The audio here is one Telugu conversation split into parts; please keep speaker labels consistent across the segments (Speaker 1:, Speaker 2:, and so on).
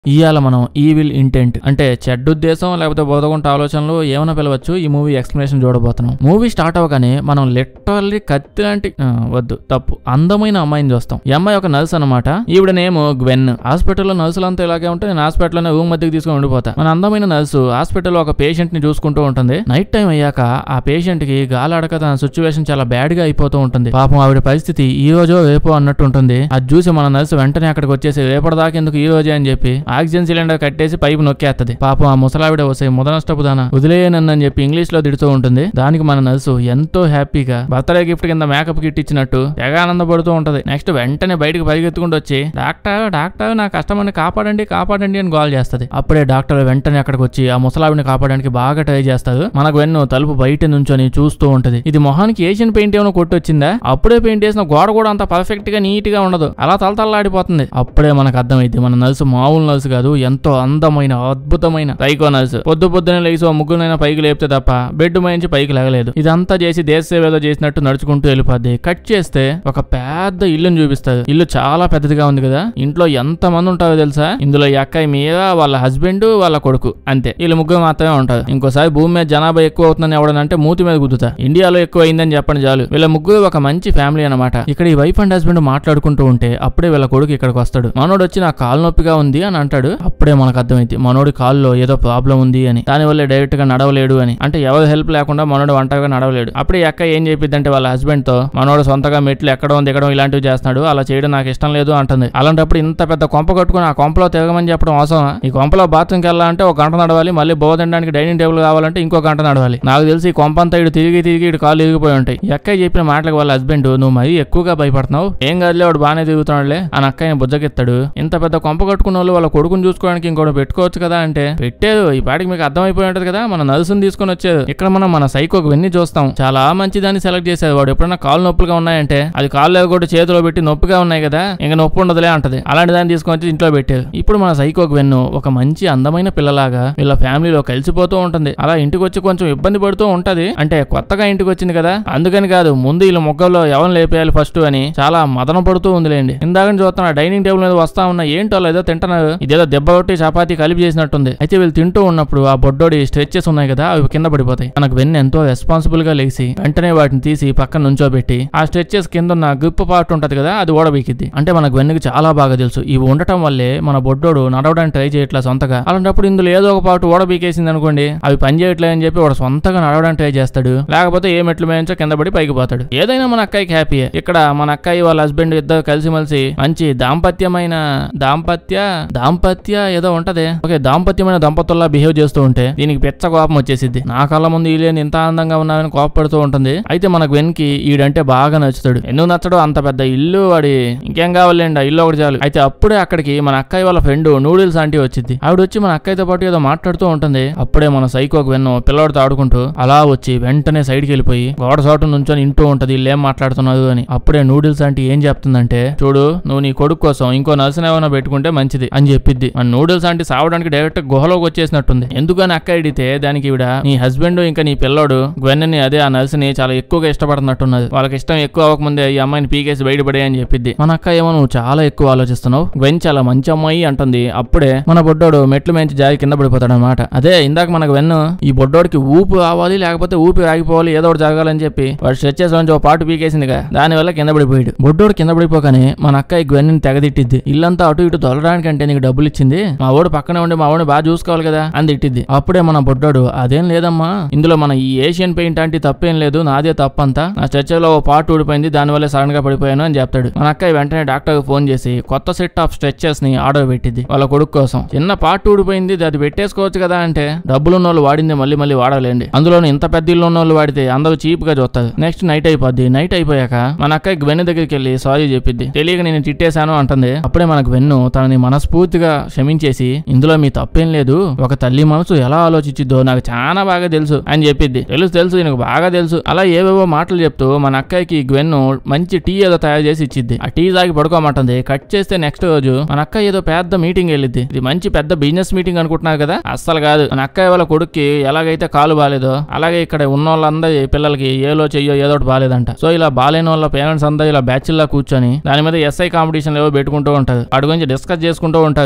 Speaker 1: ఇవాళ మనం ఈవిల్ ఇంటెంట్ అంటే చెడ్డ ఉద్దేశం లేకపోతే బోధకుంట ఆలోచనలు ఏమైనా పిలవచ్చు ఈ మూవీ ఎక్స్ప్లెనేషన్ చూడబోతున్నాం మూవీ స్టార్ట్ అవ్వగానే మనం లిటరల్లీ కత్తి లాంటి ఆ, వద్దు తప్పు అందమైన అమ్మాయిని చూస్తాం ఈ అమ్మాయి ఒక నర్స్ అనమాట ఈవిడ నేమ్ గ్వెన్ హాస్పిటల్లో నర్సులంతా ఇలాగే ఉంటే నేను హాస్పిటల్లోనే రూమ్ మధ్యకి తీసుకొని ఉండిపోతా మన అందమైన నర్సు హాస్పిటల్లో ఒక పేషెంట్ ని చూసుకుంటూ ఉంటుంది నైట్ టైం అయ్యాక ఆ పేషెంట్ కి గాలాడక తన సిచ్యువేషన్ చాలా బ్యాడ్ గా అయిపోతూ ఉంటుంది పాపం ఆవిడ పరిస్థితి ఈ రోజో రేపో అన్నట్టు ఉంటుంది అది చూసి మన నర్సు వెంటనే అక్కడికి వచ్చేసి రేపటిదాకా ఎందుకు ఈ రోజే అని చెప్పి ఆక్సిజన్ సిలిండర్ కట్టేసి పైపు నొక్కేస్తది పాపం ఆ ముసలావిడ వసే ముదనష్టపు దాన వదిలేయనని చెప్పి ఇంగ్లీష్ లో తిడుతూ ఉంటుంది దానికి మన నర్సు ఎంతో హ్యాపీగా బర్త్డే గిఫ్ట్ కింద మేకప్ కిట్ ఇచ్చినట్టు తెగ ఆనందపడుతూ ఉంటది నెక్స్ట్ వెంటనే బయటకు పరిగెత్తుకుంటూ వచ్చి డాక్టర్ డాక్టర్ నా కష్టమని కాపాడండి కాపాడండి అని గోల్ చేస్తది అప్పుడే డాక్టర్ వెంటనే అక్కడికి వచ్చి ఆ ముసలావిని కాపాడడానికి బాగా ట్రై చేస్తారు మనకు వెన్ను తలుపు బయట నుంచొని చూస్తూ ఉంటది ఇది మొహానికి ఏషియన్ పెయింట్ ఏమైనా కొట్టొచ్చిందా అప్పుడే పెయింట్ వేసిన గోడ కూడా అంత పర్ఫెక్ట్ గా నీట్ గా ఉండదు అలా తలతల్లాడిపోతుంది అప్పుడే మనకు అర్థమైంది మన నర్సు మామూలు నర్సు కాదు ఎంతో అందమైన అద్భుతమైన సైకో నర్సు పొద్దు పొద్దునే లేచి ఓ ముగ్గురునైనా పైకి లేపితే తప్ప బెడ్ మంచి పైకి లేగలేదు ఇదంతా చేసి దేశ సేవ ఏదో చేసినట్టు నడుచుకుంటూ వెళ్ళిపోద్ది కట్ చేస్తే ఒక పెద్ద ఇల్లుని చూపిస్తుంది ఇల్లు చాలా పెద్దదిగా ఉంది కదా ఇంట్లో ఎంత మంది ఉంటారో తెలుసా ఇందులో ఈ అక్కయ్య మీద వాళ్ళ హస్బెండ్ వాళ్ళ కొడుకు అంతే వీళ్ళు ముగ్గురు మాత్రమే ఉంటారు ఇంకోసారి భూమి మీద జనాభా ఎక్కువ అవుతుందని ఎవడనంటే మూతి మీద గుద్దుతా ఇండియాలో ఎక్కువ అయిందని చెప్పండి చాలు వీళ్ళ ముగ్గురు ఒక మంచి ఫ్యామిలీ అన్నమాట ఇక్కడ ఈ వైఫ్ అండ్ హస్బెండ్ మాట్లాడుకుంటూ ఉంటే అప్పుడే వీళ్ళ కొడుకు ఇక్కడికి వస్తాడు మనోడు వచ్చి నా కాలు నొప్పిగా ఉంది అని అంటాడు అప్పుడే మనకు అర్థమైంది మనోడి కాల్లో ఏదో ప్రాబ్లం ఉంది అని దానివల్ల డైరెక్ట్ గా నడవలేడు అని అంటే ఎవరి హెల్ప్ లేకుండా మనోడు ఒంటరిగా నడవలేడు అప్పుడే ఈ అక్క ఏం చెప్పిద్దంటే వాళ్ళ హస్బెండ్ తో మనోడు సొంతగా మెట్లు ఎక్కడం దిగడం ఇలాంటివి చేస్తున్నాడు అలా చేయడం నాకు ఇష్టం లేదు అంటుంది అలాంటప్పుడు ఇంత పెద్ద కొంప కట్టుకుని ఆ కొంపలో తిరగమని చెప్పడం అవసరం ఈ కొంపలో బాత్రూమ్కి వెళ్ళాలంటే ఒక గంట నడవాలి మళ్ళీ బోధ తినడానికి డైనింగ్ టేబుల్ కావాలంటే ఇంకో గంట నడవాలి నాకు తెలిసి ఈ కొంప అంతా ఇటు తిరిగి తిరిగి ఇటు కాళ్ళు ఇరిగిపోయి ఉంటాయి ఈ అక్కయ్య చెప్పిన మాటలకు వాళ్ళ హస్బెండ్ నువ్వు మరీ ఎక్కువగా భయపడుతున్నావు ఏం కాదులే వాడు బాగానే తిరుగుతున్నాడులే అని అక్కయ్య బుజ్జకెత్తాడు ఇంత పెద్ద కొంప కట్టుకున్న వాళ్ళు వాళ్ళ కొడుకుని చూసుకోవడానికి ఇంకోటి పెట్టుకోవచ్చు కదా అంటే పెట్టారు ఈ పాటికి మీకు అర్థమైపోయి ఉంటది కదా మన నర్సుని తీసుకొని వచ్చారు ఇక్కడ మనం మన సైకోకి వెన్ని చూస్తాం చాలా మంచి దాన్ని సెలెక్ట్ చేశారు వాడు ఎప్పుడైనా కాళ్ళు నొప్పులుగా ఉన్నాయంటే అది కాళ్ళు కూడా చేతిలో పెట్టి నొప్పిగా ఉన్నాయి కదా ఇంకా నొప్పి ఉండదులే అంటది అలాంటి దాన్ని తీసుకొని వచ్చి ఇంట్లో పెట్టారు ఇప్పుడు మన సైకోకి వెన్ను ఒక మంచి అందమైన పిల్లలాగా వీళ్ళ ఫ్యామిలీలో కలిసిపోతూ ఉంటుంది అలా ఇంటికి వచ్చి కొంచెం ఇబ్బంది పడుతూ ఉంటది అంటే కొత్తగా ఇంటికి వచ్చింది కదా అందుకని కాదు ముందు వీళ్ళ మొగ్గల్లో ఎవరిని లేపేయాలి ఫస్ట్ అని చాలా మదన పడుతూ ఉందిలేండి ఇందాక చూస్తున్నా డైనింగ్ టేబుల్ మీద వస్తా ఉన్న ఏంటో వాళ్ళు ఏదో తింటున్నారు ఇదేదో దెబ్బ కొట్టి చపాతీ కలిపి చేసినట్టుంది అయితే వీళ్ళు తింటూ ఉన్నప్పుడు ఆ బొడ్డోడి స్ట్రెచెస్ ఉన్నాయి కదా అవి కింద పడిపోతాయి మనకు వెన్ను ఎంతో రెస్పాన్సిబుల్ గా లేచి వెంటనే వాటిని తీసి పక్కన నుంచోబెట్టి ఆ స్ట్రెచెస్ కింద ఉన్న గ్రిప్ పార్ట్ ఉంటది కదా అది ఓడబీకిద్ది అంటే మనకు వెన్నుకి చాలా బాగా తెలుసు ఇవి ఉండటం వల్లే మన బొడ్డోడు నడవడానికి ట్రై చేయట్లా సొంతగా అలాంటప్పుడు ఇందులో ఏదో ఒక పాటు ఓడబీకేసింది అనుకోండి అవి పని చేయట్లేదు అని చెప్పి వాడు సొంతగా నడవడానికి ట్రై చేస్తాడు లేకపోతే ఏ మెట్లు మేయించో కింద పడి పైకి పోతాడు ఏదైనా మన అక్కయ్యకి హ్యాపీయే ఇక్కడ మన అక్కయ్య వాళ్ళ హస్బెండ్ ఇద్దరు కలిసిమెలిసి మంచి దాంపత్యమైన దాంపత్య దాంపత్య ఏదో ఉంటది ఓకే దాంపత్యమైన దంపతుల్లా బిహేవ్ చేస్తూ ఉంటే దీనికి పెచ్చ కోపం వచ్చేసిద్ది నా కళ్ళ ముందు వీళ్ళేని ఇంత ఆనందంగా ఉన్నామని కోపపడుతూ ఉంటుంది అయితే మనకు వెనక్కి ఈడంటే బాగా నచ్చుతాడు ఎందుకు నచ్చడు అంత పెద్ద ఇల్లు వాడి ఇంకేం కావాలండి ఆ ఇల్లు ఒకటి చాలు అయితే అప్పుడే అక్కడికి మన అక్కయ్య వాళ్ళ ఫ్రెండ్ నూడిల్స్ ఆంటీ వచ్చింది ఆవిడ వచ్చి మన అక్కయ్యతో పాటు ఏదో మాట్లాడుతూ ఉంటుంది అప్పుడే మన సైకోకి వెన్ను పిల్లడితో ఆడుకుంటూ అలా వచ్చి వెంటనే సైడ్కి వెళ్ళిపోయి గోడ చోటు నుంచొని ఇంటూ ఉంటది వీళ్ళు ఏం మాట్లాడుతున్నారు అని అప్పుడే నూడిల్స్ ఆంటీ ఏం చెప్తుందంటే చూడు నువ్వు నీ కొడుకు కోసం ఇంకో నర్సుని ఏమైనా పెట్టుకుంటే మంచిది అని చెప్పింది మన నూడిల్స్ ఆంటీ సావడానికి డైరెక్ట్ గుహలోకి వచ్చేసినట్టుంది ఎందుకని అక్క అడిగితే దానికి ఈవిడ నీ హస్బెండ్ ఇంకా నీ పిల్లోడు గ్వెన్ని అదే ఆ నర్సుని చాలా ఎక్కువగా ఇష్టపడుతున్నట్టున్నది వాళ్ళకి ఇష్టం ఎక్కువ అవ్వకముందే ఈ అమ్మాయిని పీకేసి బయటపడే అని చెప్పింది మన అక్క ఏమో నువ్వు చాలా ఎక్కువ ఆలోచిస్తున్నావు గ్వెన్ చాలా మంచి అమ్మాయి అంటుంది అప్పుడే మన బొడ్డోడు మెట్లు మేంచి జారి కింద పడిపోతాడు అనమాట అదే ఇందాక మనకు వెన్ను ఈ బొడ్డోడికి ఊపు రావాలి లేకపోతే ఊపి ఆగిపోవాలి ఏదో ఒకటి జరగాలని చెప్పి వాడు స్ట్రెచెస్ నుంచి ఒక పాటు పీకేసిందిగా దాని వల్ల కింద పడిపోయాడు బొడ్డోడు కింద పడిపోగానే మన అక్క ఈ గ్వెన్ని తెగదిట్టిద్ది ఇల్లంతా అటు ఇటు తొలడానికంటే నీకు డబ్బులు ఇచ్చింది మా వాడు పక్కనే ఉండి మా వాడిని బాగా చూసుకోవాలి కదా అని తిట్టిద్ది అప్పుడే మన బొడ్డోడు అదేం లేదమ్మా ఇందులో మన ఈ ఏషియన్ పెయింట్ అంటే తప్పేం లేదు నాదే తప్పంతా నా స్ట్రెచర్ లో ఓ పార్ట్ ఊడిపోయింది దానివల్ల సడన్ గా పడిపోయాను అని చెప్తాడు మన అక్క వెంటనే డాక్టర్ ఫోన్ చేసి కొత్త సెట్ ఆఫ్ స్ట్రెచెస్ ని ఆర్డర్ పెట్టింది వాళ్ళ కొడుకు కోసం చిన్న పార్ట్ ఊడిపోయింది అది పెట్టేసుకోవచ్చు కదా అంటే డబ్బులు ఉన్న వాళ్ళు వాడింది మళ్ళీ మళ్ళీ వాడలేండి అందులో ఇంత పెద్ద ఇల్లు ఉన్న వాళ్ళు వాడితే అందరూ చీప్ గా చూస్తారు నెక్స్ట్ నైట్ అయిపోద్ది నైట్ అయిపోయాక మన అక్కకి వెన్ను దగ్గరికి వెళ్ళి సారీ చెప్పిద్ది తెలియక నేను తిట్టేశాను అంటుంది అప్పుడే మనకు వెన్ను తనని మనస్ఫూర్తిగా క్షమించేసి ఇందులో మీ తప్పేం లేదు ఒక తల్లి మనసు ఎలా ఆలోచించిద్దో నాకు చాలా బాగా తెలుసు అని చెప్పిద్ది తెలుసు తెలుసు నీకు బాగా తెలుసు అలా ఏవేవో మాటలు చెప్తూ మన అక్కకి గ్వెన్ను మంచి టీ ఏదో తయారు చేసి ఇచ్చిద్ది ఆ టీ తాగి పడుకోమంటుంది కట్ చేస్తే నెక్స్ట్ రోజు మన అక్క ఏదో పెద్ద మీటింగ్ వెళ్ళిద్ది ఇది మంచి పెద్ద బిజినెస్ మీటింగ్ అనుకుంటున్నారు కదా అస్సలు కాదు మన అక్కయ్య వాళ్ళ కొడుక్కి ఎలాగైతే కాలు బాలేదో అలాగే ఇక్కడ ఉన్న వాళ్ళందరి పిల్లలకి ఏలో చెయ్యో ఏదో ఒకటి బాలేదంట సో ఇలా బాలేని వాళ్ళ పేరెంట్స్ అందరూ ఇలా బ్యాచ్ లా కూర్చొని దాని మీద ఎస్ఐ కాంపిటీషన్ ఏవో పెట్టుకుంటూ ఉంటారు వాటి గురించి డిస్కస్ చేసుకుంటూ ఉంటారు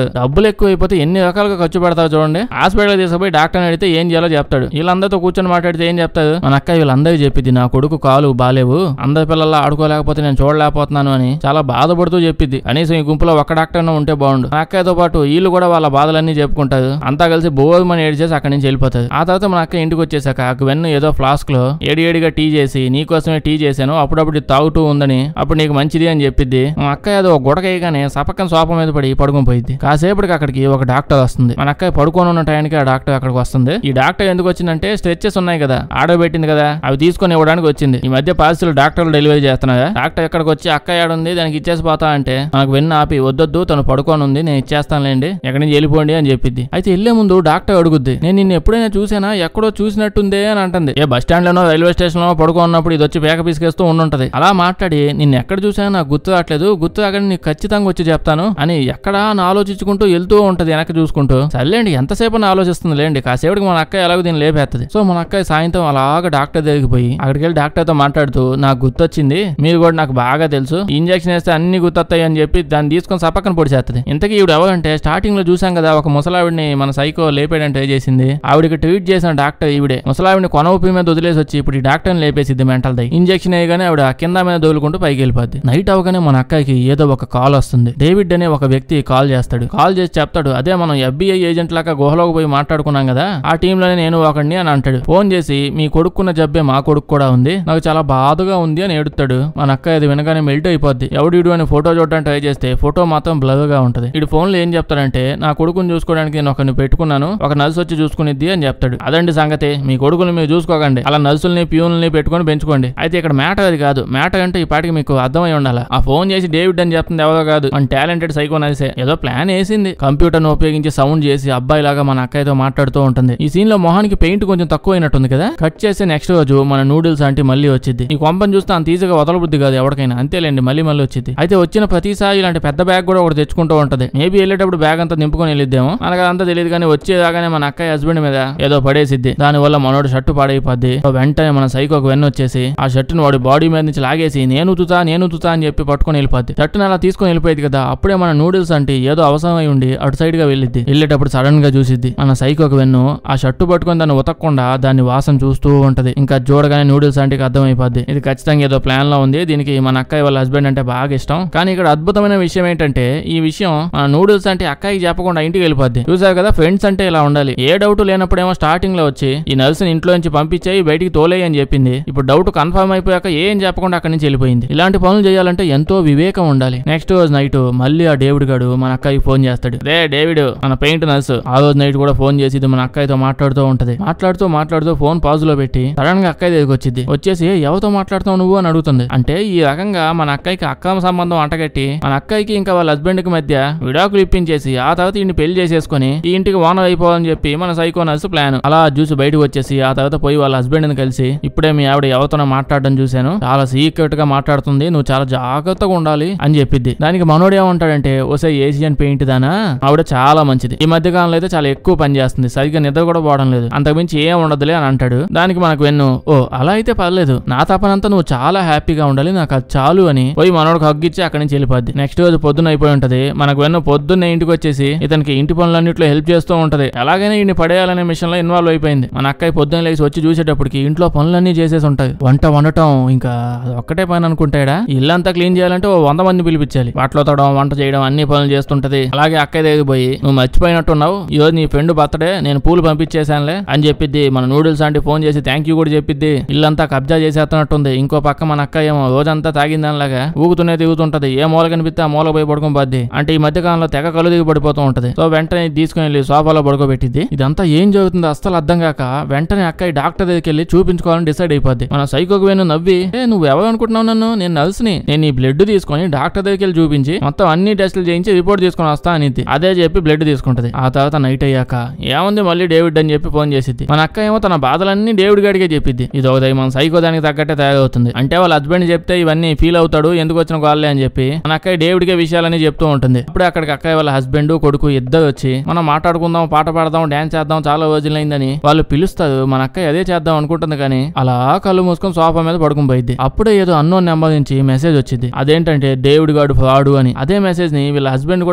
Speaker 1: డబ్బులు ఎక్కువ అయిపోతే ఎన్ని రకాలుగా ఖర్చు పెడతావు చూడండి హాస్పిటల్ తీసుకుపోయి డాక్టర్ని అడిగితే ఏం చేయాలో చెప్తాడు వీళ్ళందరితో కూర్చొని మాట్లాడితే ఏం చెప్తాడు మన అక్క వీళ్ళందరికీ చెప్పింది నా కొడుకు కాలు బాలేవు అందరి పిల్లల్లా ఆడుకోలేకపోతే నేను చూడలేకపోతున్నాను అని చాలా బాధపడుతూ చెప్పిద్ది కనీసం ఈ గుంపులో ఒక్క డాక్టర్ ఉంటే బాగుండు మన అక్కతో పాటు వీళ్ళు కూడా వాళ్ళ బాధలన్నీ చెప్పుకుంటారు అంతా కలిసి బోధమని ఏడ్చేసి అక్కడి నుంచి వెళ్ళిపోతారు ఆ తర్వాత మన అక్క ఇంటికి వచ్చేసాక ఆ వెన్ను ఏదో ఫ్లాస్క్ లో ఏడి ఏడిగా టీ చేసి నీకోసమే టీ చేశాను అప్పుడప్పుడు ఇది తాగుతూ ఉందని అప్పుడు నీకు మంచిది అని చెప్పిద్ది మా అక్క ఏదో ఒక గుడక వేయగానే సపక్కన సోఫా మీద పడి పడుకొని పోయింది కాసేపటికి అక్కడికి ఒక డాక్టర్ వస్తుంది మన అక్క పడుకొని ఉన్న టైంకి ఆ డాక్టర్ అక్కడికి వస్తుంది ఈ డాక్టర్ ఎందుకు వచ్చిందంటే స్ట్రెచెస్ ఉన్నాయి కదా ఆడబెట్టింది కదా అవి తీసుకొని ఇవ్వడానికి వచ్చింది ఈ మధ్య పాలసీలు డాక్టర్లు డెలివరీ చేస్తున్నారా డాక్టర్ ఎక్కడికి వచ్చి అక్క ఏడుంది దానికి ఇచ్చేసి పోతా అంటే నాకు వెన్ను ఆపి వద్దొద్దు తను పడుకొని ఉంది నేను ఇచ్చేస్తానులేండి ఎక్కడి నుంచి వెళ్ళిపోండి అని చెప్పిద్ది అయితే వెళ్లే ముందు డాక్టర్ అడుగుద్ది నేను నిన్ను ఎప్పుడైనా చూసానా ఎక్కడో చూసినట్టుందే అని అంటుంది ఏ బస్ స్టాండ్ లోనో రైల్వే స్టేషన్ లో పడుకున్నప్పుడు ఇది వచ్చి పేక పిసికేస్తూ ఉండుంటది అలా మాట్లాడి నిన్ను ఎక్కడ చూసానో నాకు గుర్తు రావట్లేదు గుర్తు రాగానే నీకు ఖచ్చితంగా వచ్చి చెప్తాను అని ఎక్కడా అని ఆలోచించుకుంటూ వెళ్తూ ఉంటది వెనక్కి చూసుకుంటూ సర్లేండి ఎంతసేపు అని ఆలోచిస్తుంది లేండి కాసేపటికి మన అక్క ఎలాగో దీన్ని లేపేస్తుంది సో మన అక్క సాయంత్రం అలాగా డాక్టర్ దగ్గరికి పోయి అక్కడికి వెళ్ళి డాక్టర్ తో మాట్లాడుతూ నాకు గుర్తొచ్చింది మీరు కూడా నాకు బాగా తెలుసు ఇంజెక్షన్ వేస్తే అన్ని గుర్తొస్తాయి అని చెప్పి దాన్ని తీసుకొని సపక్కన పొడి చేస్తుంది ఇంతకీ ఈవిడ ఎవరంటే స్టార్టింగ్ లో చూసాం కదా ఒక ముసలావిడిని మన సైకో లేపేయడానికి ట్రై చేసింది ఆవిడకి ట్రీట్ చేసిన డాక్టర్ ఈవిడే ముసలావిడిని కొన ఊపి మీద వదిలేసి వచ్చి ఇప్పుడు ఈ డాక్టర్ని లేపేసిద్ది మెంటల్ దై ఇంజెక్షన్ వేయగానే ఆవిడ కింద మీద దోలుకుంటూ పైకి వెళ్ళిపోద్ది నైట్ అవగానే మన అక్కకి ఏదో ఒక కాల్ వస్తుంది డేవిడ్ అనే ఒక వ్యక్తి కాల్ చేస్తాడు కాల్ చేసి చెప్తాడు అదే మనం ఎఫ్బిఐ ఏజెంట్ లాగా గుహలోకి పోయి మాట్లాడుకున్నాం కదా ఆ టీమ్ లోనే నేను ఒకడిని అని అంటాడు ఫోన్ చేసి మీ కొడుకున్న జబ్బే మా కొడుకు కూడా ఉంది నాకు చాలా బాధగా ఉంది అని ఏడుతాడు మన అక్క అది వినగానే మెల్ట్ అయిపోద్ది ఎవడు ఇడు అని ఫోటో చూడడానికి ట్రై చేస్తే ఫోటో మాత్రం బ్లర్ గా ఉంటది ఇటు ఫోన్ లో ఏం చెప్తాడంటే నా కొడుకుని చూసుకోవడానికి నేను ఒకరిని పెట్టుకున్నాను ఒక నర్సు వచ్చి చూసుకునిద్ది అని చెప్తాడు అదండి సంగతి మీ కొడుకుని మీరు చూసుకోకండి అలా నర్సుల్ని ప్యూన్లని పెట్టుకొని పెంచుకోండి అయితే ఇక్కడ మ్యాటర్ అది కాదు మ్యాటర్ అంటే ఈ పాటికి మీకు అర్థమై ఉండాలి ఆ ఫోన్ చేసి డేవిడ్ అని చెప్తుంది ఎవరో కాదు మన టాలెంటెడ్ సైకో నర్సే ఏదో ప్లాన్ వేసింది కంప్యూటర్ ను ఉపయోగించి సౌండ్ చేసి అబ్బాయి లాగా మన అక్కయ్యతో మాట్లాడుతూ ఉంటుంది ఈ సీన్ లో మొహానికి పెయింట్ కొంచెం తక్కువ అయినట్టుంది కదా కట్ చేస్తే నెక్స్ట్ రోజు మన నూడిల్స్ అంటే మళ్ళీ వచ్చింది ఈ కొంపని చూస్తే అంత ఈజీగా వదలబుద్ధి కాదు ఎవరికైనా అంతేలేండి మళ్ళీ మళ్ళీ వచ్చింది అయితే వచ్చిన ప్రతిసారి ఇలాంటి పెద్ద బ్యాగ్ కూడా ఒకటి తెచ్చుకుంటూ ఉంటది మేబీ వెళ్ళేటప్పుడు బ్యాగ్ అంతా నింపుకొని వెళ్ళిద్దేమో మనకు అదంతా తెలియదు కానీ వచ్చేదాగానే మన అక్కయ్య హస్బెండ్ మీద ఏదో పడేసిద్ది దాని వల్ల మనోడు షర్టు పాడైపోద్ది సో వెంటనే మన సైకోకు వెన్ను వచ్చేసి ఆ షర్టును వాడి బాడీ మీద నుంచి లాగేసి నేను ఉతుతా నేను ఉతుతా అని చెప్పి పట్టుకొని వెళ్ళిపోద్ది షర్టును అలా తీసుకొని వెళ్ళిపోయేది కదా అప్పుడే మన నూడిల్స్ అంటే ఏదో అవసరమై ఉండి అటు సైడ్ గా వెళ్ళిద్ది వెళ్ళేటప్పుడు సడన్ గా చూసిద్ది మన సైకోకు వెన్ను ఆ షర్టు పట్టుకొని దాన్ని ఉతకకుండా దాన్ని వాసన చూస్తూ ఉంటది ఇంకా చూడగానే నూడిల్స్ అంటే అర్థమైపోద్ది ఇది ఖచ్చితంగా ఏదో ప్లాన్ లో ఉంది దీనికి మన అక్కయ్య వాళ్ళ హస్బెండ్ అంటే బాగా ఇష్టం కానీ ఇక్కడ అద్భుతమైన విషయం ఏంటంటే ఈ విషయం మన నూడిల్స్ అంటే అక్కయ్యకి చెప్పకుండా ఇంటికి వెళ్ళిపోద్ది చూసారు కదా ఫ్రెండ్స్ అంటే ఇలా ఉండాలి ఏ డౌట్ లేనప్పుడేమో స్టార్టింగ్ లో వచ్చి ఈ నర్సుని ఇంట్లో నుంచి పంపించేయి బయటికి తోలేయి అని చెప్పింది ఇప్పుడు డౌట్ కన్ఫర్మ్ అయిపోయాక ఏం చెప్పకుండా అక్కడి నుంచి వెళ్ళిపోయింది ఇలాంటి పనులు చేయాలంటే ఎంతో వివేకం ఉండాలి నెక్స్ట్ రోజు నైట్ మళ్ళీ ఆ డేవిడ్ గాడు మన అక్కయ్యకి ఫోన్ చేస్తాడు రే డేవిడ్ మన పెయింట్ నర్సు ఆ రోజు నైట్ కూడా ఫోన్ చేసి ఇది మన అక్కయ్యతో మాట్లాడుతూ ఉంటది మాట్లాడుతూ మాట్లాడుతూ ఫోన్ పాజ్ లో పెట్టి సడన్ గా అక్కయ్య దగ్గరికి వచ్చింది వచ్చేసి "ఏ, ఎవరితో మాట్లాడుతావు నువ్వు అని అడుగుతుంది అంటే ఈ రకంగా మన అక్కయ్యకి అక్రమ సంబంధం అంటగట్టి మన అక్కయ్యకి ఇంకా వాళ్ళ హస్బెండ్ కి మధ్య విడాకులు ఇప్పించేసి ఆ తర్వాత ఈయన్ని పెళ్లి చేసేసుకొని ఈ ఇంటికి ఓనర్ అయిపోవాలని చెప్పి మన సైకో నర్సు ప్లాన్ అలా చూసి బయటకు వచ్చేసి ఆ తర్వాత పోయి వాళ్ళ హస్బెండ్ ని కలిసి ఇప్పుడే మీ ఆవిడ ఎవరితోనో మాట్లాడడం చూశాను చాలా సీక్రెట్ గా మాట్లాడుతుంది నువ్వు చాలా జాగ్రత్తగా ఉండాలి అని చెప్పిద్ది దానికి మనోడు ఏమంటాడంటే ఓసే ఏషియన్ పెయింట్ దానా ఆవిడ చాలా మంచిది ఈ మధ్య కాలంలో అయితే చాలా ఎక్కువ పని చేస్తుంది సరిగ్గా నిద్ర కూడా పోవడం లేదు అంతకుమించి ఏం ఉండదులే అని అంటాడు దానికి మనకు వెన్ను ఓ అలా అయితే పర్లేదు నా తపనంతా నువ్వు చాలా హ్యాపీగా ఉండాలి నాకు అది చాలు అని పోయి మనోడికి హగ్గిచ్చి అక్కడి నుంచి వెళ్ళిపోద్ది నెక్స్ట్ రోజు పొద్దున్న అయిపోయి ఉంటది మనకు వెన్ను పొద్దున్నే ఇంటికి వచ్చేసి ఇతనికి ఇంటి పనులన్నింటిలో హెల్ప్ చేస్తూ ఉంటది ఎలాగైనా ఈయన పడేయాలనే మిషన్ లో ఇన్వాల్వ్ అయిపోయింది మన అక్కయ్య పొద్దున్న లేచి వచ్చి చూసేటప్పటికి ఇంట్లో పనులన్నీ చేసేసి ఉంటాయి వంట వండటం ఇంకా అది ఒక్కటే పని అనుకుంటాడా ఇల్లంతా క్లీన్ చేయాలంటే ఓ వంద మంది పిలిపించాలి బట్టలు తోడడం వంట చేయడం అన్ని పనులు చేస్తుంటది అలాగే అక్కయ్య దగ్గరికి పోయి నువ్వు మర్చిపోయినట్టున్నావు ఈ రోజు నీ ఫ్రెండ్ బర్త్డే నేను పూలు పంపించేశానులే అని చెప్పిద్ది మన నూడిల్స్ అంటే ఫోన్ చేసి థ్యాంక్ యూ కూడా చెప్పిద్ది ఇల్లంతా కబ్జా చేసేస్తున్నట్టుంది ఇంకో పక్క మన అక్క ఏమో రోజంతా తాగిందానిలాగా ఊగుతూనే తిరుగుతుంటది ఏ మూల కనిపిస్తే ఆ మూల పోయి పడుకొని పోద్ది అంటే ఈ మధ్య కాలంలో తెగ కలు దిగి పడిపోతూ ఉంటది సో వెంటనే ఇది తీసుకుని వెళ్ళి సోఫాలో పడుకోబెట్టింది ఇదంతా ఏం జరుగుతుందో అస్సలు అర్థం కాక వెంటనే అక్క ఈ డాక్టర్ దగ్గరికి వెళ్ళి చూపించుకోవాలని డిసైడ్ అయిపోద్ది మన సైకోకి వేణు నవ్వి ఏ నువ్వు ఎవరు అనుకుంటున్నావు నన్ను నేను నర్సుని నేను ఈ బ్లడ్ తీసుకొని డాక్టర్ దగ్గరికి వెళ్ళి చూపించి మొత్తం అన్ని టెస్టులు చేయించి రిపోర్ట్ తీసుకొని వస్తా అనిద్ది అదే చెప్పి బ్లడ్ తీసుకుంటది ఆ తర్వాత నైట్ అయ్యాక ఏముంది మళ్ళీ డేవిడ్ అని చెప్పి ఫోన్ చేసిద్ది మన అక్క ఏమో తన బాధలన్నీ డేవిడ్ గాడికే చెప్పిద్ది ఇది ఒక మన సైకో దానికి తగ్గట్టే తయారవుతుంది అంటే వాళ్ళ హస్బెండ్ చెప్తే ఇవన్నీ ఫీల్ అవుతాడు ఎందుకు వచ్చిన వాళ్ళే అని చెప్పి మన అక్కయ్య డేవిడ్కే విషయాలని చెప్తూ ఉంటుంది అప్పుడే అక్కడికి అక్కయ్య వాళ్ళ హస్బెండ్ కొడుకు ఇద్దరు వచ్చి మనం మాట్లాడుకుందాం పాట పాడదాం డాన్స్ చేద్దాం చాలా రోజులైందని వాళ్ళు పిలుస్తారు మన అక్కయ్య అదే చేద్దాం అనుకుంటుంది కానీ అలా కళ్ళు మూసుకొని సోఫా మీద పడుకుని పోయింది అప్పుడే ఏదో అన్నోన్ నెంబర్ నుంచి మెసేజ్ వచ్చింది అదేంటంటే డేవిడ్ గాడు ఫ్రాడు అని అదే మెసేజ్ ని వీళ్ళ హస్బెండ్ కూడా పొద్దునే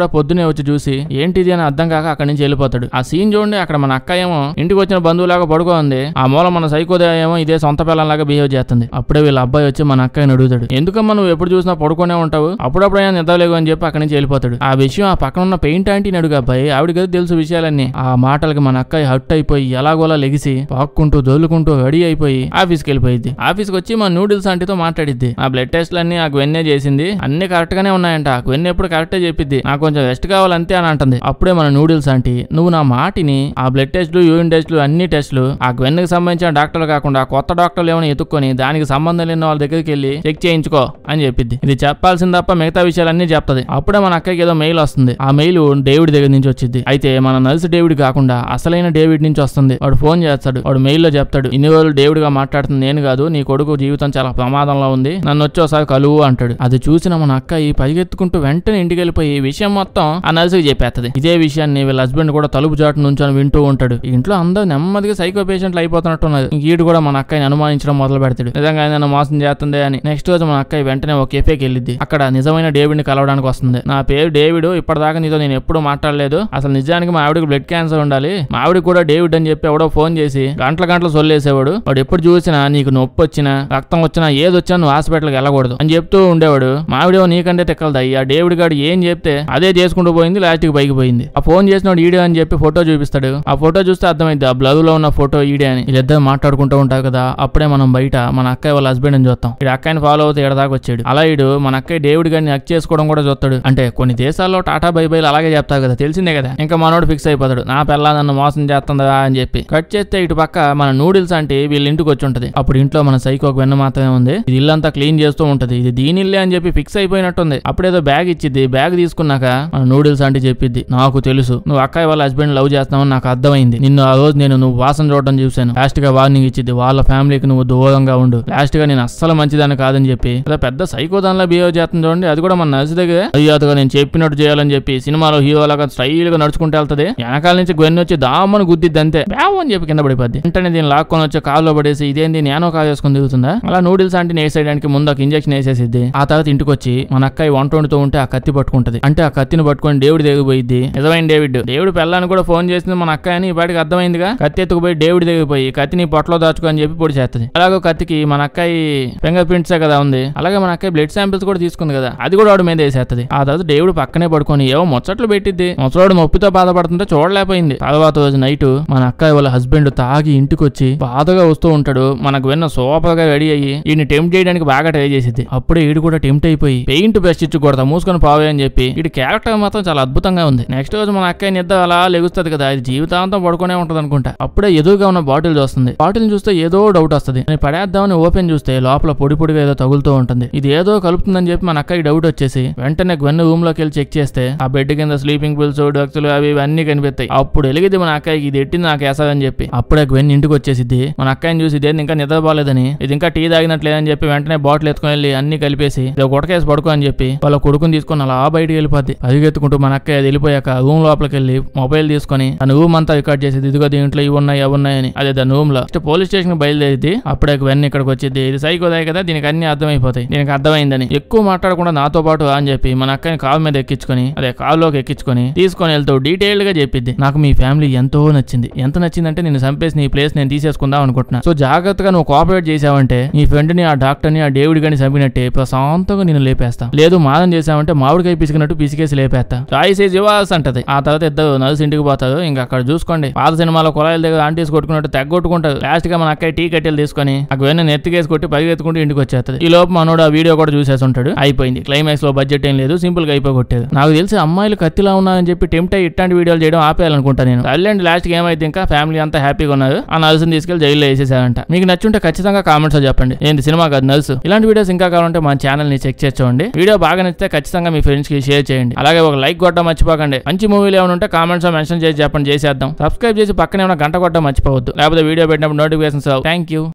Speaker 1: వెంటనే వచ్చి చూసి ఏంటిది అని అర్థం కాక అక్కడి నుంచి వెళ్ళిపోతాడు ఆ సీన్ చూడండి అక్కడ మన అక్క ఏమో ఇంటికి వచ్చిన బంధువులాగా పడుకో ఉంది ఆ మూల మన సైకోదయ ఏమో ఇదే సొంత పిల్లలాగా బిహేవ్ చేస్తుంది అప్పుడే వీళ్ళ అబ్బాయి వచ్చి మన అక్కని అడుగుతాడు ఎందుకమ్మా నువ్వు ఎప్పుడు చూసినా పడుకునే ఉంటావు అప్పుడప్పుడైనా నిద్రలేవు అని చెప్పి అక్కడి నుంచి వెళ్ళిపోతాడు ఆ విషయం ఆ పక్కన ఉన్న పెయింట్ ఆంటీని అడుగు అబ్బాయి ఆవిడ కదా తెలుసు విషయాలన్నీ ఆ మాటలకి మన అక్కయ్య హట్ అయిపోయి ఎలాగోలా లెగిసి పాక్కుంటూ దొల్లుకుంటూ రెడీ అయిపోయి ఆఫీస్కి వెళ్ళిపోయింది ఆఫీస్కి వచ్చి మా నూడిల్స్ ఆంటీతో మాట్లాడిద్ది ఆ బ్లడ్ టెస్ట్లు అన్ని ఆ గవెన్నే చేసింది అన్ని కరెక్ట్ గానే ఉన్నాయంట ఆ గవెన్ ఎప్పుడు కరెక్టే చెప్పిద్ది నాకు కొంచెం రెస్ట్ కావాలంతే అని అంటుంది అప్పుడే మన నూడిల్స్ ఆంటీ నువ్వు నా మాటిని ఆ బ్లడ్ టెస్ట్లు యూరిన్ టెస్ట్లు అన్ని టెస్ట్లు ఆ గవెన్కి సంబంధించిన డాక్టర్లు కాకుండా కొత్త డాక్టర్లు ఏమైనా ఎత్తుక్కొని దానికి సంబంధం లేని వాళ్ళ దగ్గరికి వెళ్ళి చెక్ చేయించుకో అని చెప్పిద్ది ఇది చెప్పాల్సింది తప్ప మిగతా విషయాలన్నీ చెప్తది అప్పుడే మన అక్కకి ఏదో మెయిల్ వస్తుంది ఆ మెయిల్ డేవిడ్ దగ్గర నుంచి వచ్చింది అయితే మన నర్సు డేవిడ్ కాకుండా అసలైన డేవిడ్ నుంచి వస్తుంది వాడు ఫోన్ చేస్తాడు వాడు మెయిల్ లో చెప్తాడు ఇన్ని రోజులు డేవిడ్ గా మాట్లాడుతుంది నేను కాదు నీ కొడుకు జీవితం చాలా ప్రమాదంలో ఉంది నన్ను వచ్చి ఒకసారి కలువు అంటాడు అది చూసిన మన అక్క ఈ పరిగెత్తుకుంటూ వెంటనే ఇంటికి వెళ్ళిపోయి ఈ విషయం మొత్తం ఆ నర్సుకి చెప్పేస్తది ఇదే విషయాన్ని వీళ్ళ హస్బెండ్ కూడా తలుపు చాటు నుంచొని వింటూ ఉంటాడు ఈ ఇంట్లో అందరూ నెమ్మదిగా సైకో పేషెంట్లు అయిపోతున్నట్టున్నారు ఇంక ఈడు కూడా మన అక్కని అనుమానించడం మొదలు పెడతాడు నిజంగా నన్ను మోసం చేస్తుంది అని నెక్స్ట్ రోజు మన అక్కయ్య వెంటనే ఒక కెఫేకి వెళ్ళిద్ది అక్కడ నిజమైన డేవిడ్ ని కలవడానికి వస్తుంది నా పేరు డేవిడ్ ఇప్పటిదాకా నీతో నేను ఎప్పుడు మాట్లాడలేదు అసలు నిజానికి మా ఆవిడకి బ్లడ్ క్యాన్సర్ ఉండాలి మా ఆవిడకి కూడా డేవిడ్ అని చెప్పి ఎవడో ఫోన్ చేసి గంటల గంటలు సొల్లేసేవాడు వాడు ఎప్పుడు చూసినా నీకు నొప్పి వచ్చినా రక్తం వచ్చినా ఏది వచ్చినా నువ్వు హాస్పిటల్కి వెళ్ళకూడదు అని చెప్తూ ఉండేవాడు మావిడేమో నీకంటే తిక్కలది ఆ డేవిడ్ గాడు ఏం చెప్తే అదే చేసుకుంటూ పోయింది లాస్ట్ కి పైకి పోయింది ఆ ఫోన్ చేసినాడు ఈడే అని చెప్పి ఫోటో చూపిస్తాడు ఆ ఫోటో చూస్తే అర్థమైంది ఆ బ్లవ్ లో ఉన్న ఫోటో ఈడే అని వీళ్ళిద్దరు మాట్లాడుకుంటూ ఉంటారు కదా అప్పుడే మనం బయట మన అక్కయ్య వాళ్ళ హస్బెండ్ అని చూస్తాం ఇడు అక్కయ్యని ఫాలో అవుతూ ఇక్కడ దాకా వచ్చాడు అలా ఇడు మన అక్కయ్య డేవిడ్ గారిని హక్ చేసుకోవడం కూడా చూస్తాడు అంటే కొన్ని దేశాల్లో టాటా బై బైలు అలాగే చెప్తారు కదా తెలిసిందే కదా ఇంకా మనోడు ఫిక్స్ అయిపోతాడు నా పిల్ల నన్ను మోసం చేస్తుందా అని చెప్పి కట్ చేస్తే ఇటు పక్క మన నూడిల్స్ అంటే వీళ్ళ ఇంటికి వచ్చి ఉంటది అప్పుడు ఇంట్లో మన సైకో ఒక వెన్న మాత్రమే ఉంది ఇది ఇల్లంతా క్లీన్ చేస్తూ ఉంటది ఇది దీని ఇల్లే అని చెప్పి ఫిక్స్ అయిపోయినట్టుంది అప్పుడేదో బ్యాగ్ ఇచ్చిద్ది బ్యాగ్ తీసుకున్నాక మన నూడిల్స్ అంటే చెప్పిద్ది నాకు తెలుసు నువ్వు అక్కయ్య వాళ్ళ హస్బెండ్ లవ్ చేస్తావని నాకు అర్థమైంది నిన్ను ఆ రోజు నేను నువ్వు వాసన చూడడం చూశాను లాస్ట్ గా వార్నింగ్ ఇచ్చింది వాళ్ళ ఫ్యామిలీకి నువ్వు దూరంగా ఉండు లాస్ట్ గా నేను అస్సలు మంచిదాన్ని కాదని చెప్పి అలా పెద్ద సైకో దానిలో బిహేవ్ చేస్తుంది చూడండి అది కూడా మన నర్సు దగ్గర అయ్యాతగా నేను చెప్పినట్టు చేయాలని చెప్పి సినిమాలో హీరో లాగా స్టైల్ గా నడుచుకుంటూ వెళ్తది వెనకాల నుంచి గొన్ని వచ్చి దామని గుద్దిద్ది అంతే బ్యావ్ అని చెప్పి కింద పడిపోద్ది వెంటనే దీన్ని లాక్కొని వచ్చి కాల్లో పడేసి ఇదేంది నేను కాల్ చేసుకుని దిగుతుందా అలా నూడిల్స్ అంటే వేసేయడానికి ముందు ఒక ఇంజక్షన్ వేసేసిద్ది ఆ తర్వాత ఇంటికి వచ్చి మన అక్కయ్య వంట వండుతూ ఉంటే ఆ కత్తి పట్టుకుంటది అంటే ఆ కత్తిని పట్టుకొని దేవుడి దగ్గర పోయిద్ది నిజమైన డేవిడ్ దేవుడు పెళ్ళాన్ని కూడా ఫోన్ చేసింది మన అక్క అని ఈ పాటికి అర్థమైందిగా కత్తి ఎత్తుకుపోయి దేవుడి దగ్గర పోయి కత్తిని పొట్టలో దాచుకో అని చెప్పి పొడి చేస్తుంది అలాగే కత్తికి మన అక్కయ్య ఫింగర్ ప్రింట్సే కదా ఉంది అలాగే మన అక్కయ్య బ్లడ్ శాంపిల్స్ కూడా తీసుకుంది కదా అది కూడా ఆవిడ మీద వేసేస్తుంది ఆ తర్వాత దేవుడు పక్కనే పడుకొని ఏవో ముచ్చట్లు పెట్టిద్ది ముసలోడు నొప్పితో బాధపడుతుంటే చూడలేకపోయింది తర్వాత రోజు నైట్ మన అక్కయ్య వాళ్ళ హస్బెండ్ తాగి ఇంటికి వచ్చి బాధగా వస్తూ ఉంటాడు మనకు విన్న సూపర్ గా రెడీ అయ్యి ఈయన టెంప్ట్ చేయడానికి బాగా ట్రై చేసింది అప్పుడే ఈడు కూడా టెంప్ట్ అయిపోయి పెయింట్ బ్రష్ ఇచ్చి కొడతా మూసుకొని పావే అని చెప్పి ఇటు క్యారెక్టర్ మాత్రం చాలా అద్భుతంగా ఉంది నెక్స్ట్ రోజు మన అక్కయ్య నిద్ర అలా లెగుస్తుంది కదా అది జీవితాంతం పడుకునే ఉంటది అనుకుంటా అప్పుడే ఎదురుగా ఉన్న బాటిల్ చూస్తుంది బాటిల్ చూస్తే ఏదో డౌట్ వస్తుంది నేను పడేద్దామని ఓపెన్ చూస్తే లోపల పొడి పొడిగా ఏదో తగులుతూ ఉంటుంది ఇది ఏదో కలుపుతుందని చెప్పి మన అక్కకి డౌట్ వచ్చేసి వెంటనే గవెన్ రూమ్ లోకి వెళ్ళి చెక్ చేస్తే ఆ బెడ్ కింద స్లీపింగ్ పిల్స్ డ్రగ్స్లు అవి ఇవి అన్ని కనిపిస్తాయి అప్పుడు వెలిగిది మన అక్కకి ఇది ఎట్టింది నాకు వేసాదని చెప్పి అప్పుడే గవెన్ ఇంటికి వచ్చేసిద్ది మన అక్కని చూసి ఇదేంది ఇంకా నిద్రపోలేదని ఇది ఇంకా టీ తాగినట్లేదని చెప్పి వెంటనే బాటిల్ ఎత్తుకొని వెళ్ళి అన్ని కలిపేసి ఇది గుటకేసి పడుకో అని చెప్పి వాళ్ళ కొడుకుని తీసుకొని అలా బయటికి వెళ్ళిపోద్ది పరిగెత్తుకుంటూ మన అక్క అది వెళ్ళిపోయాక రూమ్ లోపలికి వెళ్ళి మొబైల్ తీసుకొని తన రూమ్ అంతా రికార్డ్ చేసేది ఇదిగో దీంట్లో ఇవి ఉన్నాయి అవి ఉన్నాయని అదే దాని రూమ్ లో నెక్స్ట్ పోలీస్ స్టేషన్ బయలుదేరిద్ది అప్పుడే వెన్న ఇక్కడికి వచ్చింది ఇది సైకోదాయి కదా దీనికి అన్ని అర్థమైపోతాయి దీనికి అర్థమైందని ఎక్కువ మాట్లాడకుండా నాతో పాటు అని చెప్పి మన అక్కని కాలు మీద ఎక్కించుకొని అదే కారులోకి ఎక్కించుకొని తీసుకొని వెళ్తూ డీటెయిల్డ్ గా చెప్పిద్ది నాకు మీ ఫ్యామిలీ ఎంతో నచ్చింది ఎంత నచ్చిందంటే నేను చంపేసి నీ ప్లేస్ నేను తీసేసుకుందాం అనుకుంటున్నా సో జాగ్రత్తగా నువ్వు కోఆపరేట్ చేసావంటే నీ ఫ్రెండ్ ని ఆ డాక్టర్ ని ఆ డేవిడ్ గాని చంపినట్టే ప్రశాంతంగా నేను లేపేస్తా లేదు మాదం చేసావంటే మామిడికాయ పిసికినట్టు పిసికేసి లేపేస్తా చాయిస్ ఈజ్ యువర్స్ అంటది ఆ తర్వాత ఇద్దరు నర్సు ఇంటికి పోతారు ఇంకా అక్కడ చూసుకోండి పాత సినిమాలో కుళాయిల దగ్గర ఆంటీస్ కొట్టుకున్నట్టు తెగ్గొట్టుకుంటారు లాస్ట్ గా మన అక్కయ్య టీ కట్టెలు తీసుకొని ఆ వెన్న నెత్తికేసి కొట్టి పరిగెత్తుకుంటూ ఇంటికి వచ్చేస్తుంది ఈ లోపు మనోడు ఆ వీడియో కూడా చూసేసి ఉంటాడు అయిపోయింది క్లైమాక్స్ లో బడ్జెట్ ఏం లేదు సింపుల్ గా అయిపోగొట్టేది నాకు తెలిసి అమ్మాయిలు కత్తిలా ఉన్నారని చెప్పి టెంప్ట్ అయ్యి ఇట్లాంటి వీడియోలు చేయడం ఆపేయాలనుకుంటా నేను సర్లేండి లాస్ట్ కి ఏమైతే ఇంకా ఫ్యామిలీ అంతా హ్యాపీగా ఉన్నారు ఆ నర్సుని తీసుకెళ్లి జైల్లో వేసేసారంట మీకు నచ్చుంటే ఖచ్చితంగా కామెంట్స్ లో చెప్పండి ఏంటి సినిమా కాదు నర్సు ఇలాంటి వీడియోస్ ఇంకా కావాలంటే మన ఛానల్ ని చెక్ చేసుకోండి వీడియో బాగా నచ్చితే ఖచ్చితంగా మీ ఫ్రెండ్స్ కి షేర్ చేయండి అలాగే ఒక లైక్ కొట్టడం మర్చిపోకండి మంచి మూవీలు ఏమైనా ఉంటే కామెంట్స్ లో మెన్షన్ చేసి చెప్పండి చేసేద్దాం సబ్స్క్రైబ్ చేసి పక్కనే ఉన్న గంట కొట్టడం మర్చిపోవద్దు లేకపోతే వీడియో పెట్టినప్పుడు నోటిఫికేషన్స్ థ్యాంక్ యూ